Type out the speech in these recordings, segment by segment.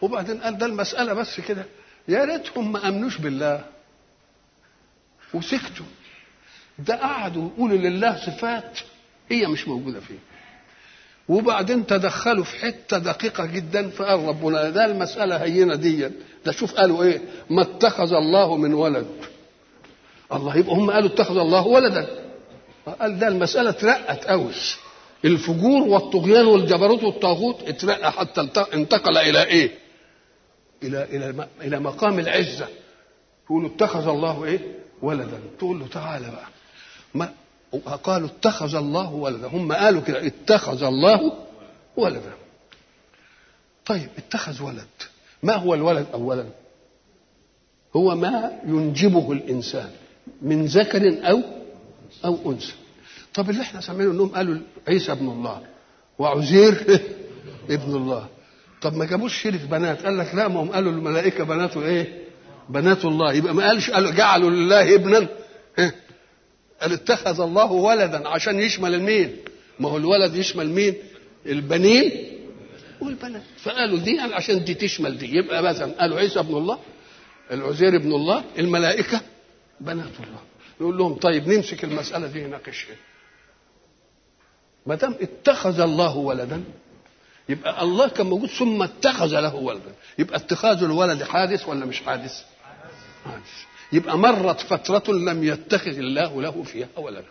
وبعدين قال ده المساله بس كده يا ريتهم ما امنوش بالله وسكتوا ده قعدوا يقولوا لله صفات هي مش موجوده فيه وبعدين تدخلوا في حته دقيقه جدا فقال ربنا ده المساله هينه دي ده شوف قالوا ايه ما اتخذ الله من ولد الله يبقى هم قالوا اتخذ الله ولدا قال ده المساله اترقت قوي الفجور والطغيان والجبروت والطاغوت اترقى حتى انتقل الى ايه الى الى الى مقام العزه يقولوا اتخذ الله ايه ولدا تقول له تعالى بقى ما قالوا اتخذ الله ولدا هم قالوا كده اتخذ الله ولدا طيب اتخذ ولد ما هو الولد اولا هو ما ينجبه الانسان من ذكر او او انثى طب اللي احنا سامعينه انهم قالوا عيسى ابن الله وعزير ابن الله طب ما جابوش شرك بنات قال لك لا ما هم قالوا الملائكه بناته ايه بنات الله يبقى ما قالش قالوا جعلوا لله ابنا إيه؟ قال اتخذ الله ولدا عشان يشمل المين ما هو الولد يشمل مين البنين والبنات فقالوا دي عشان دي تشمل دي يبقى مثلا قالوا عيسى ابن الله العزير ابن الله الملائكه بنات الله يقول لهم طيب نمسك المساله دي نناقشها ما دام اتخذ الله ولدا يبقى الله كان موجود ثم اتخذ له ولدا يبقى اتخاذ الولد حادث ولا مش حادث حادث يبقى مرت فترة لم يتخذ الله له فيها ولدا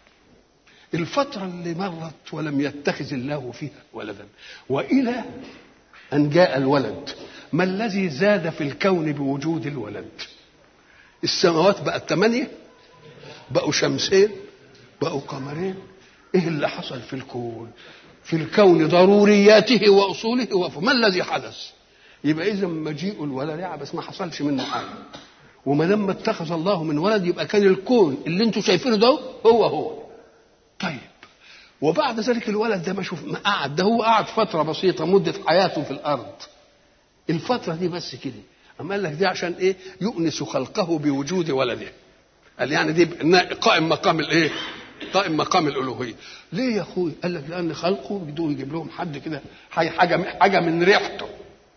الفترة اللي مرت ولم يتخذ الله فيها ولدا وإلى أن جاء الولد ما الذي زاد في الكون بوجود الولد السماوات بقت ثمانية بقوا شمسين بقوا قمرين ايه اللي حصل في الكون في الكون ضرورياته واصوله وفه. ما الذي حدث يبقى اذا مجيء الولد يعني بس ما حصلش منه حاجه وما دام اتخذ الله من ولد يبقى كان الكون اللي انتم شايفينه ده هو هو طيب وبعد ذلك الولد ده ما شوف ما قعد ده هو قعد فتره بسيطه مده حياته في الارض الفتره دي بس كده اما قال لك دي عشان ايه يؤنس خلقه بوجود ولده قال يعني دي قائم مقام الايه قائم مقام الالوهيه ليه يا اخوي قال لك لان خلقه بدون يجيب لهم حد كده حاجه حاجه من ريحته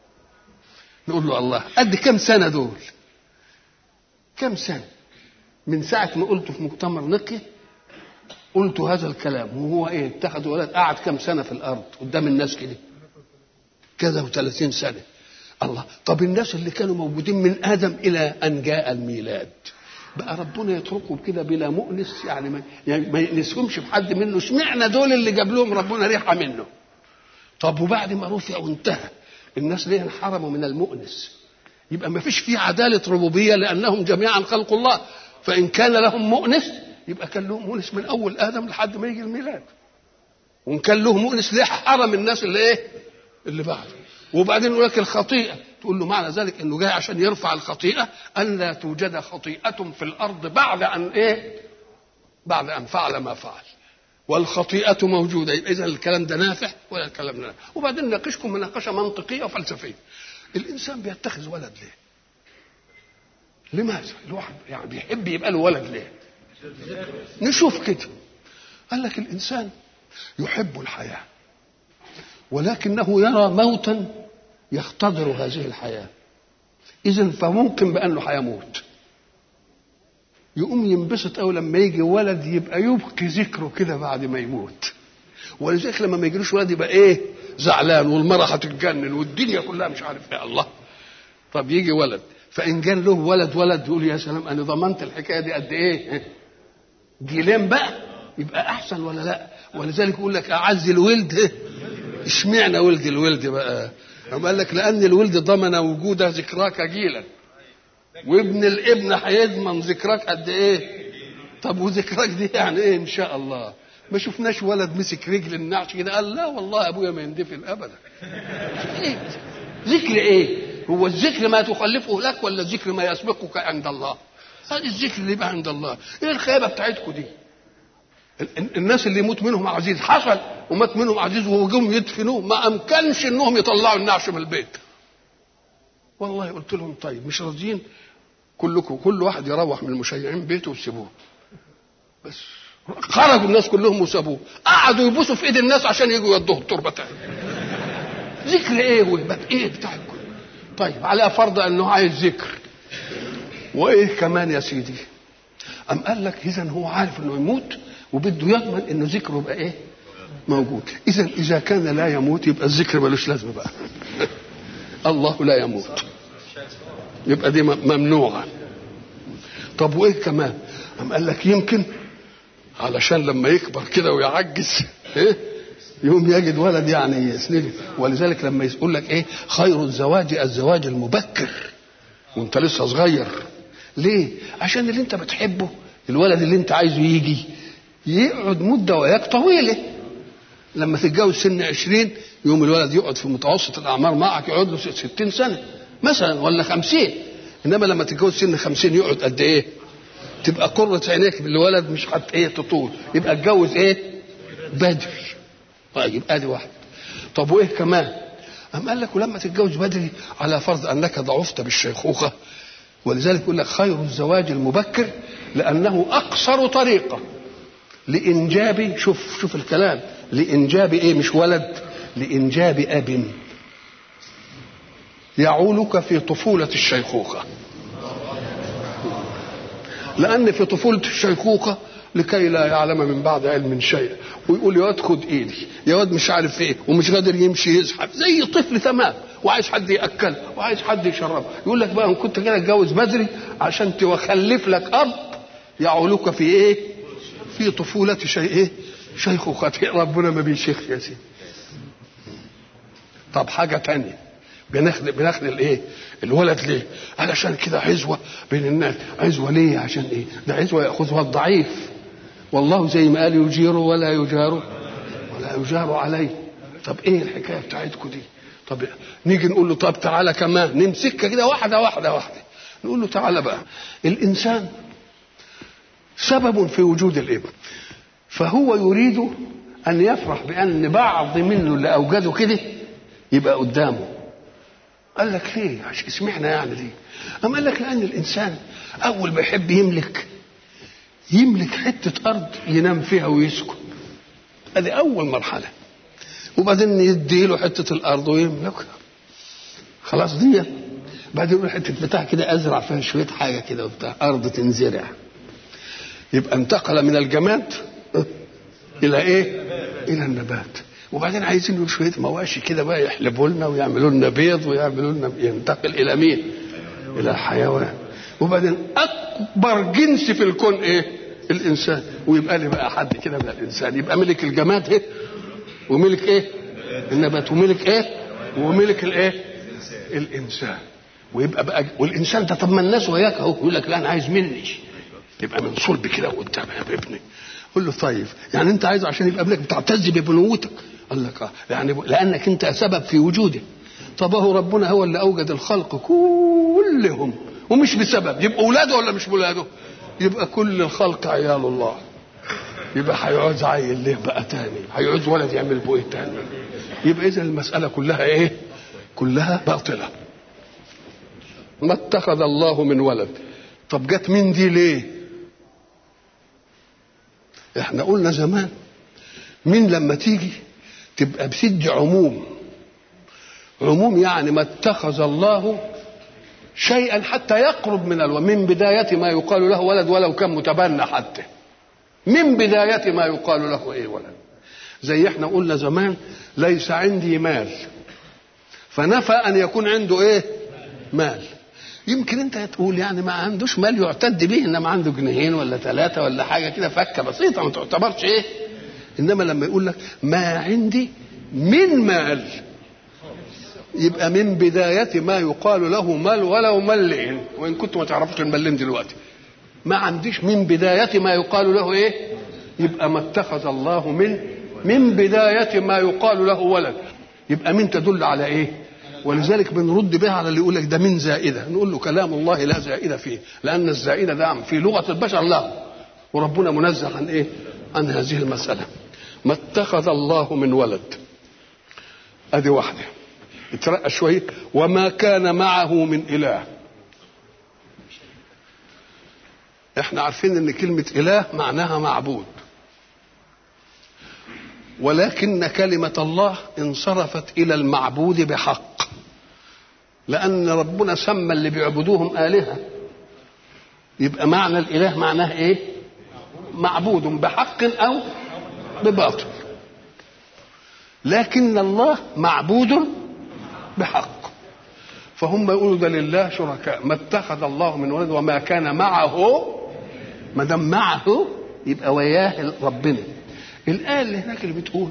نقول له الله قد كم سنه دول كم سنه من ساعه ما قلت في مؤتمر نقي قلت هذا الكلام وهو ايه اتخذ ولد قعد كم سنه في الارض قدام الناس كده كذا و30 سنه الله طب الناس اللي كانوا موجودين من ادم الى ان جاء الميلاد بقى ربنا يتركهم كده بلا مؤنس يعني ما, يعني ما يأنسهمش بحد منه اشمعنى دول اللي جاب لهم ربنا ريحه منه طب وبعد ما رفع وانتهى الناس ليه انحرموا من المؤنس يبقى ما فيش فيه عدالة ربوبية لأنهم جميعا خلق الله فإن كان لهم مؤنس يبقى كان لهم مؤنس من أول آدم لحد ما يجي الميلاد وإن كان له مؤنس ليه حرم الناس اللي إيه اللي بعده وبعدين يقول لك الخطيئة تقول له معنى ذلك انه جاي عشان يرفع الخطيئة ان لا توجد خطيئة في الارض بعد ان ايه بعد ان فعل ما فعل والخطيئة موجودة إذا الكلام ده نافع ولا الكلام ده نافع وبعدين نناقشكم مناقشة منطقية وفلسفية الإنسان بيتخذ ولد ليه؟ لماذا؟ الواحد يعني بيحب يبقى له ولد ليه؟ نشوف كده قال لك الإنسان يحب الحياة ولكنه يرى موتا يختضر هذه الحياة إذا فممكن بأنه هيموت يقوم ينبسط أو لما يجي ولد يبقى يبكي ذكره كده بعد ما يموت ولذلك لما ما يجيلوش ولد يبقى ايه زعلان والمرأة هتتجنن والدنيا كلها مش عارف ايه الله طب يجي ولد فإن كان له ولد ولد يقول يا سلام أنا ضمنت الحكاية دي قد إيه جيلين بقى يبقى أحسن ولا لا ولذلك يقول لك أعز الولد اشمعنى ولد الولد بقى أم قال لك لأن الولد ضمن وجود ذكراك جيلا وابن الابن هيضمن ذكراك قد ايه طب وذكراك دي يعني ايه ان شاء الله ما شفناش ولد مسك رجل النعش كده قال لا والله ابويا ما يندفن ابدا إيه؟ ذكر ايه هو الذكر ما تخلفه لك ولا الذكر ما يسبقك عند الله هذا الذكر اللي يبقى عند الله ايه الخيبه بتاعتكم دي الناس اللي يموت منهم عزيز حصل ومات منهم عزيز وجم يدفنوه ما امكنش انهم يطلعوا النعش من البيت والله قلت لهم طيب مش راضيين كلكم كل واحد يروح من المشيعين بيته وسيبوه بس خرجوا الناس كلهم وسابوه قعدوا يبوسوا في ايد الناس عشان يجوا يودوه التربه تاني ذكر ايه وهبات ايه بتاعكم طيب على فرض انه عايز ذكر وايه كمان يا سيدي ام قال لك اذا هو عارف انه يموت وبده يضمن انه ذكره يبقى ايه موجود اذا اذا كان لا يموت يبقى الذكر ملوش لازمه بقى الله لا يموت يبقى دي ممنوعه طب وايه كمان ام قال لك يمكن علشان لما يكبر كده ويعجز ايه يوم يجد ولد يعني يسنده ولذلك لما يقول لك ايه خير الزواج الزواج المبكر وانت لسه صغير ليه عشان اللي انت بتحبه الولد اللي انت عايزه يجي يقعد مده وياك طويله لما تتجوز سن عشرين يوم الولد يقعد في متوسط الاعمار معك يقعد له ستين سنه مثلا ولا خمسين انما لما تتجوز سن خمسين يقعد قد ايه تبقى قرة عينيك بالولد مش حتى ايه تطول يبقى اتجوز ايه بدري طيب ادي واحد طب وايه كمان أم قال لك ولما تتجوز بدري على فرض انك ضعفت بالشيخوخه ولذلك يقول لك خير الزواج المبكر لانه اقصر طريقه لانجاب شوف شوف الكلام لانجاب ايه مش ولد لانجاب اب يعولك في طفوله الشيخوخه لان في طفوله الشيخوخه لكي لا يعلم من بعد علم شيء ويقول يا واد خد ايدي يا واد مش عارف ايه ومش قادر يمشي يزحف زي طفل تمام وعايز حد ياكله وعايز حد يشربه يقول لك بقى ان كنت كده اتجوز بدري عشان تخلف لك اب يعولك في ايه في طفولة شيء ايه شيخوخته ربنا ما بيشيخش يا سيدي طب حاجة تانية بناخد بناخد الايه الولد ليه علشان كده عزوه بين الناس عزوه ليه عشان ايه ده عزوه ياخذها الضعيف والله زي ما قال يجير ولا يجار ولا يجار عليه طب ايه الحكايه بتاعتكم دي طب نيجي نقول له طب تعالى كمان نمسكها كده واحده واحده واحده نقول له تعالى بقى الانسان سبب في وجود الابن فهو يريد ان يفرح بان بعض منه اللي اوجده كده يبقى قدامه قال لك ليه عشان اسمعنا يعني ليه أم قال لك لأن الإنسان أول ما يحب يملك يملك حتة أرض ينام فيها ويسكن هذه أول مرحلة وبعدين يدي له حتة الأرض ويملكها خلاص دي بعدين يقول حتة بتاع كده أزرع فيها شوية حاجة كده وبتاع أرض تنزرع يبقى انتقل من الجماد إلى إيه؟ إلى النبات وبعدين عايزين له شويه مواشي كده بقى يحلبوا لنا ويعملوا لنا بيض ويعملوا لنا ينتقل الى مين؟ الى الحيوان وبعدين اكبر جنس في الكون ايه؟ الانسان ويبقى لي بقى حد كده من الانسان يبقى ملك الجماد ايه؟ وملك ايه؟ النبات وملك ايه؟ وملك الايه؟ الانسان ويبقى بقى والانسان ده طب ما الناس وياك اهو يقول لك لا انا عايز مني يبقى من صلب كده قدام يا ابني قول له طيب يعني انت عايز عشان يبقى ابنك بتعتز ببنوتك قال لك اه يعني لانك انت سبب في وجوده طب هو ربنا هو اللي اوجد الخلق كلهم ومش بسبب يبقى اولاده ولا مش اولاده يبقى كل الخلق عيال الله يبقى هيعوز عيل ليه بقى تاني هيعوز ولد يعمل بويه تاني يبقى اذا المساله كلها ايه كلها باطله ما اتخذ الله من ولد طب جت من دي ليه احنا قلنا زمان مين لما تيجي تبقى بتدي عموم عموم يعني ما اتخذ الله شيئا حتى يقرب من الولد من بداية ما يقال له ولد ولو كان متبنى حتى من بداية ما يقال له ايه ولد زي احنا قلنا زمان ليس عندي مال فنفى ان يكون عنده ايه مال يمكن انت تقول يعني ما عندوش مال يعتد به انما عنده جنيهين ولا ثلاثه ولا حاجه كده فكه بسيطه ما تعتبرش ايه انما لما يقول لك ما عندي من مال يبقى من بداية ما يقال له مال ولو ملئ وإن كنتم ما تعرفوش الملين دلوقتي ما عنديش من بداية ما يقال له إيه يبقى ما اتخذ الله من من بداية ما يقال له ولد يبقى من تدل على إيه ولذلك بنرد بها على اللي يقول لك ده من زائده نقول له كلام الله لا زائده فيه لان الزائده ده في لغه البشر له وربنا منزه عن ايه عن هذه المساله ما اتخذ الله من ولد ادي واحده اترقى شويه وما كان معه من اله احنا عارفين ان كلمه اله معناها معبود ولكن كلمه الله انصرفت الى المعبود بحق لأن ربنا سمى اللي بيعبدوهم آلهة يبقى معنى الإله معناه إيه؟ معبود بحق أو بباطل لكن الله معبود بحق فهم يقولوا ده لله شركاء ما اتخذ الله من ولد وما كان معه ما دام معه يبقى وياه ربنا الآية اللي هناك اللي بتقول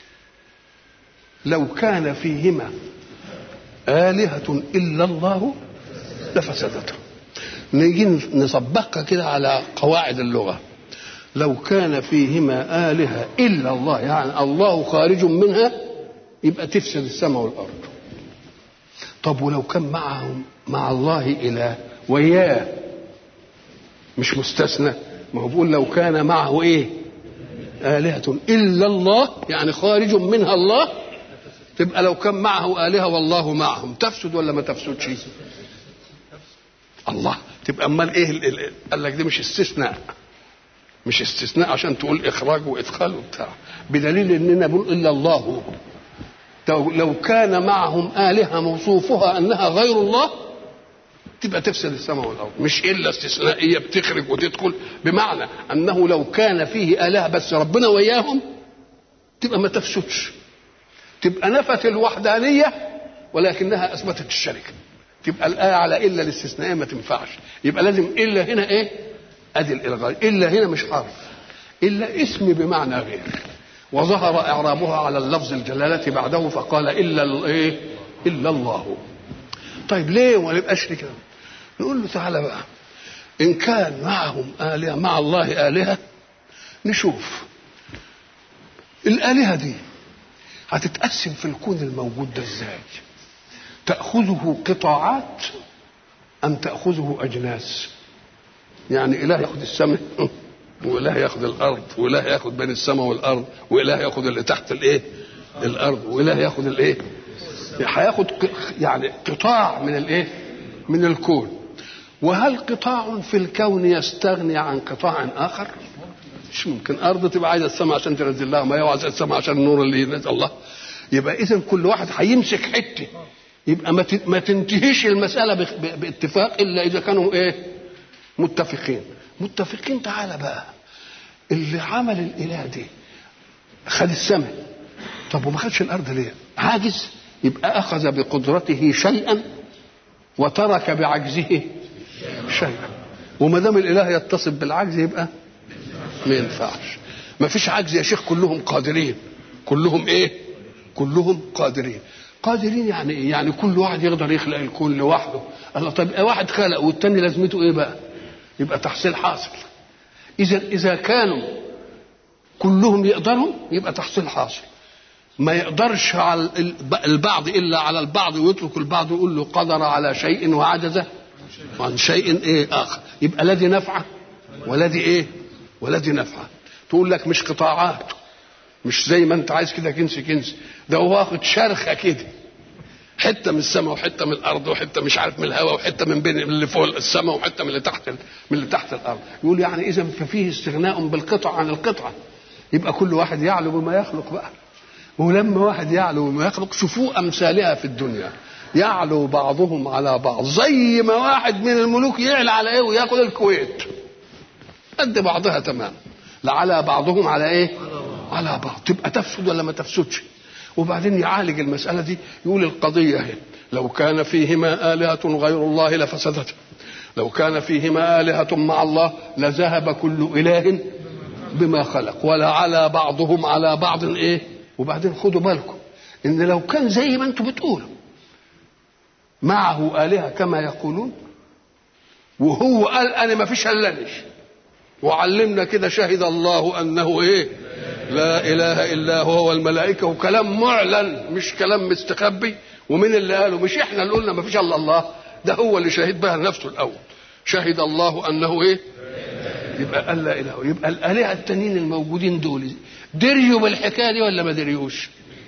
لو كان فيهما آلهة إلا الله لفسدتا نيجي نصبقها كده على قواعد اللغة لو كان فيهما آلهة إلا الله يعني الله خارج منها يبقى تفسد السماء والأرض طب ولو كان معهم مع الله إله وياه مش مستثنى ما هو بيقول لو كان معه إيه آلهة إلا الله يعني خارج منها الله تبقى لو كان معه آلهة والله معهم تفسد ولا ما تفسدش الله تبقى امال ايه قال لك دي مش استثناء مش استثناء عشان تقول اخراج وادخال وبتاع بدليل اننا بنقول الا الله لو كان معهم آلهة موصوفها أنها غير الله تبقى تفسد السماء والأرض مش إلا استثنائية بتخرج وتدخل بمعنى أنه لو كان فيه آلهة بس ربنا وياهم تبقى ما تفسدش تبقى نفت الوحدانية ولكنها أثبتت الشركة تبقى الآية على إلا الاستثنائية ما تنفعش يبقى لازم إلا هنا إيه أدي الإلغاء إلا هنا مش حرف إلا اسم بمعنى غير وظهر إعرابها على اللفظ الجلالة بعده فقال إلا الإيه إلا الله طيب ليه وما نبقاش كده نقول له تعالى بقى إن كان معهم آلهة مع الله آلهة نشوف الآلهة دي هتتقسم في الكون الموجود ده ازاي تأخذه قطاعات أم تأخذه أجناس يعني إله يأخذ السماء وإله يأخذ الأرض وإله يأخذ بين السماء والأرض وإله يأخذ اللي تحت الإيه الأرض وإله يأخذ الإيه هياخد يعني قطاع من الإيه من الكون وهل قطاع في الكون يستغني عن قطاع آخر مش ممكن أرض تبقى عايزة السماء عشان تنزل لها مياه وعايزة السماء عشان النور اللي ينزل الله يبقى إذا كل واحد هيمسك حتة يبقى ما تنتهيش المسألة باتفاق إلا إذا كانوا إيه متفقين متفقين تعالى بقى اللي عمل الإله دي خد السماء طب وما خدش الأرض ليه عاجز يبقى أخذ بقدرته شيئا وترك بعجزه شيئا وما دام الإله يتصف بالعجز يبقى ما ينفعش ما فيش عجز يا شيخ كلهم قادرين كلهم ايه كلهم قادرين قادرين يعني ايه يعني كل واحد يقدر يخلق الكون لوحده الله طب واحد خلق والتاني لازمته ايه بقى يبقى تحصيل حاصل اذا اذا كانوا كلهم يقدروا يبقى تحصيل حاصل ما يقدرش على البعض الا على البعض ويترك البعض ويقول له قدر على شيء وعجز عن شيء ايه اخر يبقى الذي نفعه والذي ايه والذي نفعه تقول لك مش قطاعات مش زي ما انت عايز كده كنس كنس ده هو واخد شرخه كده حته من السماء وحته من الارض وحته مش عارف من الهواء وحته من بين اللي فوق السماء وحته من اللي تحت من اللي تحت الارض يقول يعني اذا ففيه استغناء بالقطع عن القطعه يبقى كل واحد يعلو بما يخلق بقى ولما واحد يعلو بما يخلق شوفوا امثالها في الدنيا يعلو بعضهم على بعض زي ما واحد من الملوك يعلى على ايه وياخد الكويت قد بعضها تمام لعلى بعضهم على ايه على بعض تبقى تفسد ولا ما تفسدش وبعدين يعالج المسألة دي يقول القضية هي لو كان فيهما آلهة غير الله لفسدتا لو كان فيهما آلهة مع الله لذهب كل إله بما خلق ولعلى بعضهم على بعض ايه وبعدين خدوا بالكم ان لو كان زي ما انتم بتقولوا معه آلهة كما يقولون وهو قال انا ما فيش الا وعلمنا كده شهد الله انه ايه لا اله الا هو والملائكه وكلام معلن مش كلام مستخبي ومن اللي قاله مش احنا اللي قلنا ما فيش الا الله ده هو اللي شهد بها لنفسه الاول شهد الله انه ايه يبقى قال لا اله يبقى الالهه التانيين الموجودين دول دريوا بالحكايه دي ولا ما دريوش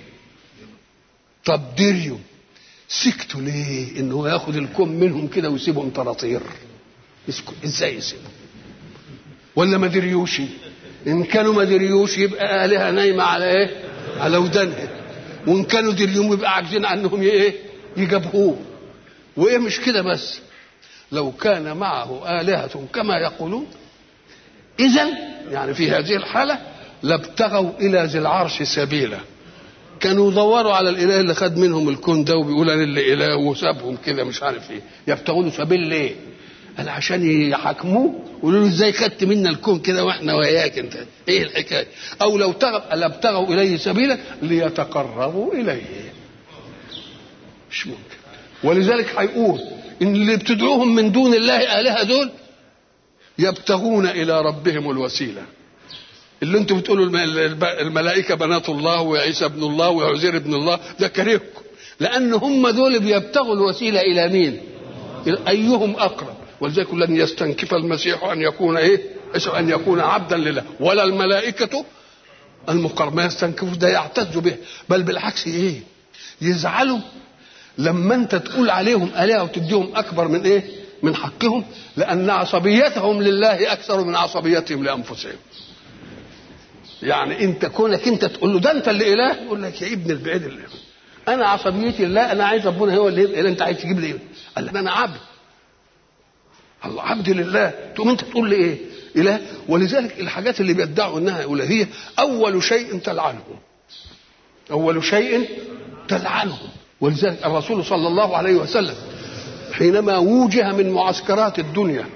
طب دريوا سكتوا ليه ان هو ياخد الكم منهم كده ويسيبهم طراطير ازاي يسيبهم ولا ما دريوش ان كانوا ما دريوش يبقى الهه نايمه على ايه على ودانها وان كانوا دريوم يبقى عاجزين عنهم ايه يجابهوه وايه مش كده بس لو كان معه آلهة كما يقولون إذا يعني في هذه الحالة لابتغوا إلى ذي العرش سبيلا كانوا يدوروا على الإله اللي خد منهم الكون ده وبيقول أنا اللي إله وسابهم كده مش عارف إيه يبتغوا له سبيل ليه؟ قال عشان يحاكموه ويقولوا له ازاي خدت منا الكون كده واحنا وياك انت ايه الحكايه او لو تغ... لابتغوا اليه سبيلا ليتقربوا اليه مش ممكن ولذلك هيقول ان اللي بتدعوهم من دون الله الهه دول يبتغون الى ربهم الوسيله اللي انتم بتقولوا الملائكه بنات الله وعيسى ابن الله وعزير ابن الله ده كرهكم لان هم دول بيبتغوا الوسيله الى مين؟ ايهم اقرب ولذلك لن يستنكف المسيح ان يكون ايه؟ ان يكون عبدا لله ولا الملائكه المقرب ما يستنكفوا ده يعتز به بل بالعكس ايه؟ يزعلوا لما انت تقول عليهم الهه وتديهم اكبر من ايه؟ من حقهم لان عصبيتهم لله اكثر من عصبيتهم لانفسهم. يعني انت كونك انت تقول له ده انت اللي اله يقول لك يا ابن البعيد اللي انا عصبيتي لله انا عايز ربنا هو اللي يبقى انت عايز تجيب لي ايه؟ قال انا عبد الله عبد لله تقوم انت تقول لي ايه؟ اله ولذلك الحاجات اللي بيدعوا انها الهيه اول شيء تلعنه اول شيء تلعنه ولذلك الرسول صلى الله عليه وسلم حينما وجه من معسكرات الدنيا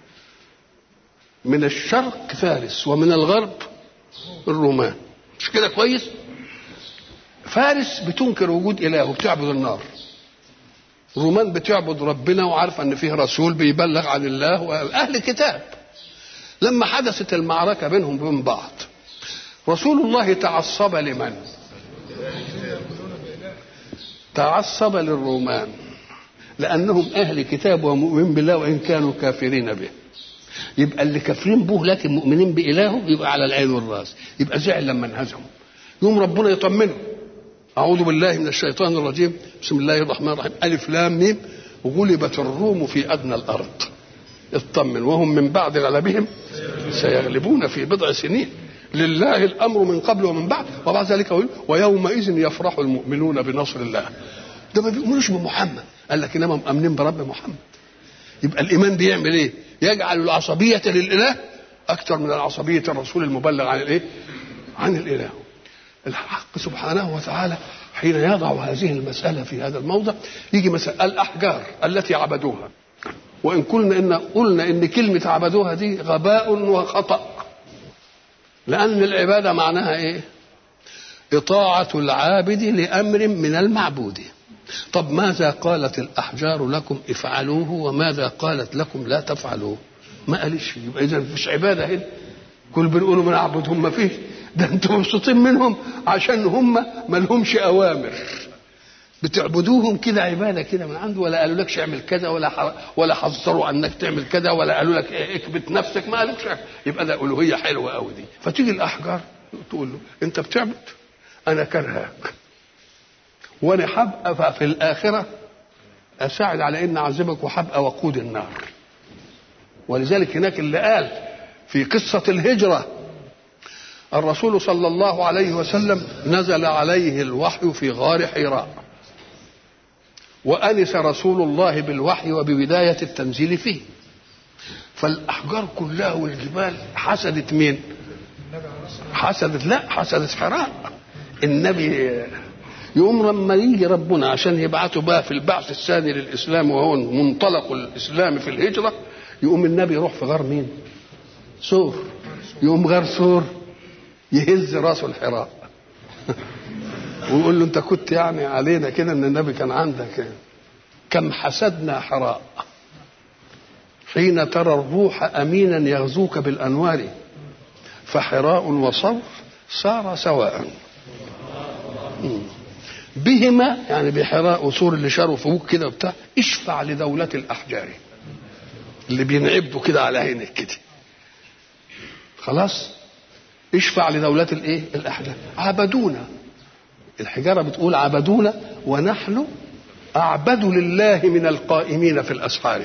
من الشرق فارس ومن الغرب الرومان مش كده كويس فارس بتنكر وجود اله وبتعبد النار الرومان بتعبد ربنا وعارفه ان فيه رسول بيبلغ عن الله واهل كتاب لما حدثت المعركه بينهم وبين بعض رسول الله تعصب لمن تعصب للرومان لانهم اهل كتاب ومؤمن بالله وان كانوا كافرين به يبقى اللي كافرين به لكن مؤمنين بإلهه يبقى على العين والراس يبقى زعل لما انهزموا يوم ربنا يطمنه أعوذ بالله من الشيطان الرجيم بسم الله الرحمن الرحيم ألف لام ميم غلبت الروم في أدنى الأرض اطمن وهم من بعد غلبهم سيغلبون في بضع سنين لله الأمر من قبل ومن بعد وبعد ذلك يقول ويومئذ يفرح المؤمنون بنصر الله ده ما بيؤمنوش بمحمد قال لك انما مؤمنين برب محمد يبقى الايمان بيعمل ايه؟ يجعل العصبيه للاله اكثر من العصبيه الرسول المبلغ عن الايه؟ عن الاله. الحق سبحانه وتعالى حين يضع هذه المساله في هذا الموضع يجي مثلا الاحجار التي عبدوها وان قلنا ان قلنا ان كلمه عبدوها دي غباء وخطا لان العباده معناها ايه؟ اطاعه العابد لامر من المعبود طب ماذا قالت الأحجار لكم افعلوه وماذا قالت لكم لا تفعلوه ما قالش يبقى إذا مفيش عبادة هنا كل بنقولوا ما نعبدهم ما فيش ده انتم مبسوطين منهم عشان هم ما لهمش أوامر بتعبدوهم كده عباده كده من عنده ولا قالوا لكش اعمل كذا ولا ولا حذروا انك تعمل كذا ولا قالوا لك اكبت نفسك ما قالوش يبقى ده الوهيه حلوه قوي دي فتيجي الاحجار تقول له انت بتعبد انا كرهك وانا هبقى في الاخره اساعد على ان اعذبك وهبقى وقود النار ولذلك هناك اللي قال في قصه الهجره الرسول صلى الله عليه وسلم نزل عليه الوحي في غار حراء وانس رسول الله بالوحي وببدايه التنزيل فيه فالاحجار كلها والجبال حسدت مين حسدت لا حسدت حراء النبي يقوم لما يجي ربنا عشان يبعثه بقى في البعث الثاني للاسلام وهو منطلق الاسلام في الهجره يقوم النبي يروح في غار مين؟ سور يقوم غار سور يهز راسه الحراء ويقول له انت كنت يعني علينا كده ان النبي كان عندك كم حسدنا حراء حين ترى الروح امينا يغزوك بالانوار فحراء وصور صار سواء بهما يعني بحراء وسور اللي شاروا فوق كده وبتاع اشفع لدولة الأحجار اللي بينعبوا كده على عينك كده خلاص اشفع لدولة الايه الأحجار عبدونا الحجارة بتقول عبدونا ونحن أعبد لله من القائمين في الأسحار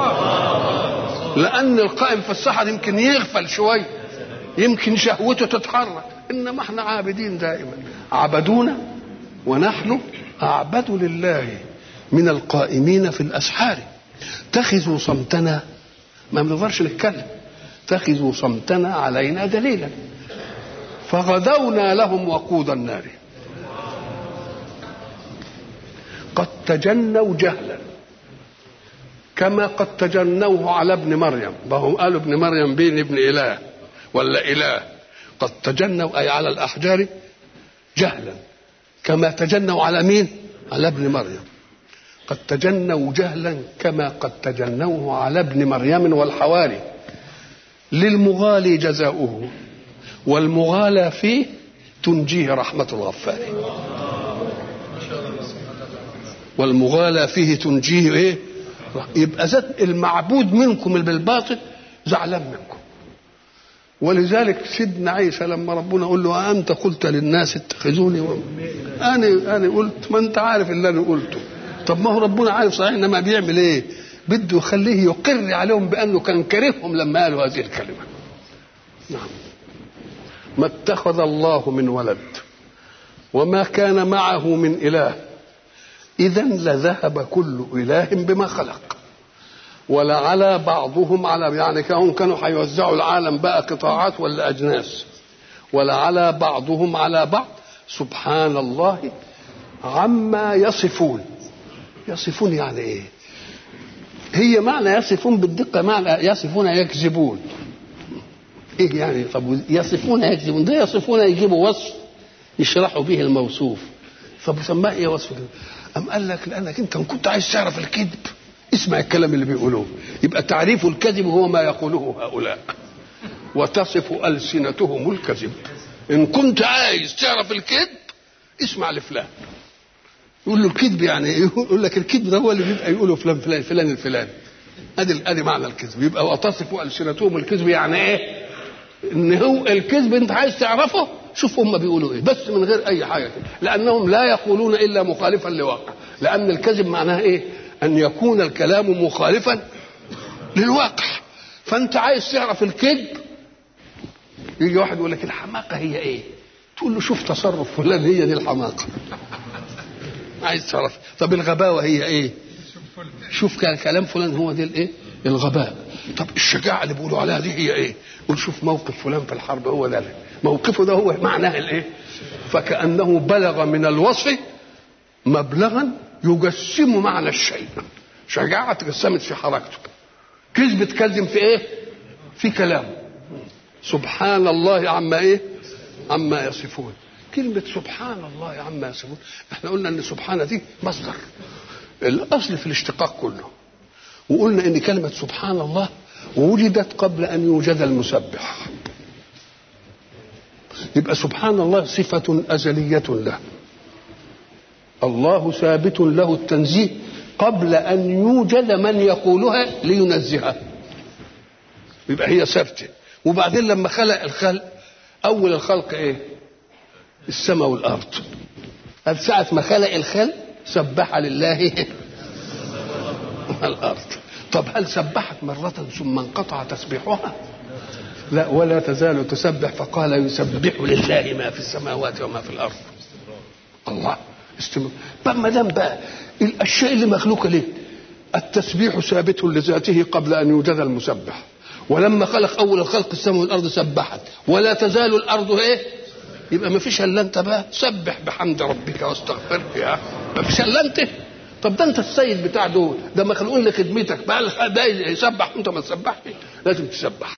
لأن القائم في السحر يمكن يغفل شوية يمكن شهوته تتحرك إنما احنا عابدين دائما عبدونا ونحن أعبد لله من القائمين في الاسحار اتخذوا صمتنا ما بنقدرش نتكلم اتخذوا صمتنا علينا دليلا فغدونا لهم وقود النار قد تجنوا جهلا كما قد تجنوه على ابن مريم وهم قالوا ابن مريم بين ابن اله ولا اله قد تجنوا اي على الاحجار جهلا كما تجنوا على مين على ابن مريم قد تجنوا جهلا كما قد تجنوه على ابن مريم والحواري للمغالي جزاؤه والمغالى فيه تنجيه رحمة الغفار والمغالى فيه تنجيه ايه يبقى ذات المعبود منكم اللي بالباطل زعلان منكم ولذلك سيدنا عيسى لما ربنا قال له أنت قلت للناس اتخذوني و... أنا أنا قلت ما أنت عارف اللي أنا قلته طب ما هو ربنا عارف صحيح إنما بيعمل إيه؟ بده يخليه يقر عليهم بأنه كان كرههم لما قالوا هذه الكلمة نعم ما اتخذ الله من ولد وما كان معه من إله إذا لذهب كل إله بما خلق ولعلى بعضهم على يعني كانوا كانوا هيوزعوا العالم بقى قطاعات ولا أجناس ولعلى بعضهم على بعض سبحان الله عما يصفون يصفون يعني ايه هي معنى يصفون بالدقة معنى يصفون يكذبون ايه يعني طب يصفون يكذبون ده يصفون يجيبوا وصف يشرحوا به الموصوف طب سماه ايه وصف كده أم قال لك لأنك أنت كنت عايز تعرف الكذب اسمع الكلام اللي بيقولوه يبقى تعريف الكذب هو ما يقوله هؤلاء وتصف ألسنتهم الكذب إن كنت عايز تعرف الكذب اسمع لفلان يقول له الكذب يعني ايه يقول لك الكذب ده هو اللي بيبقى يقوله فلان فلان فلان الفلاني ادي ادي معنى الكذب يبقى وتصف السنتهم الكذب يعني ايه ان هو الكذب انت عايز تعرفه شوف هم بيقولوا ايه بس من غير اي حاجه كده لانهم لا يقولون الا مخالفا لواقع لان الكذب معناه ايه ان يكون الكلام مخالفا للواقع فانت عايز تعرف الكذب يجي واحد يقول لك الحماقه هي ايه تقول له شوف تصرف فلان هي دي الحماقه عايز تعرف طب الغباوه هي ايه شوف كان كلام فلان هو دي الايه الغباء طب الشجاعه اللي بيقولوا عليها دي هي ايه قول شوف موقف فلان في الحرب هو ده موقفه ده هو معناه الايه فكانه بلغ من الوصف مبلغا يجسم معنى الشيء شجاعه تجسمت في حركته كذب تكذب في ايه في كلامه سبحان الله عما ايه عما يصفون كلمة سبحان الله عما يصفون احنا قلنا ان سبحان دي مصدر الاصل في الاشتقاق كله وقلنا ان كلمة سبحان الله وجدت قبل ان يوجد المسبح يبقى سبحان الله صفة أزلية له الله ثابت له التنزيه قبل أن يوجد من يقولها لينزهها يبقى هي ثابتة وبعدين لما خلق الخلق أول الخلق إيه السماء والأرض قال ساعة ما خلق الخلق سبح لله الأرض طب هل سبحت مرة ثم انقطع تسبيحها لا ولا تزال تسبح فقال يسبح لله ما في السماوات وما في الارض الله استمر طب ما دام بقى الاشياء اللي مخلوقه ليه التسبيح ثابت لذاته قبل ان يوجد المسبح ولما خلق اول الخلق السماء والارض سبحت ولا تزال الارض ايه يبقى ما فيش الا انت بقى سبح بحمد ربك واستغفره يا ما فيش الا انت طب ده انت السيد بتاع دول ده مخلوقين لخدمتك بقى ده يسبح وانت ما تسبحش لازم تسبح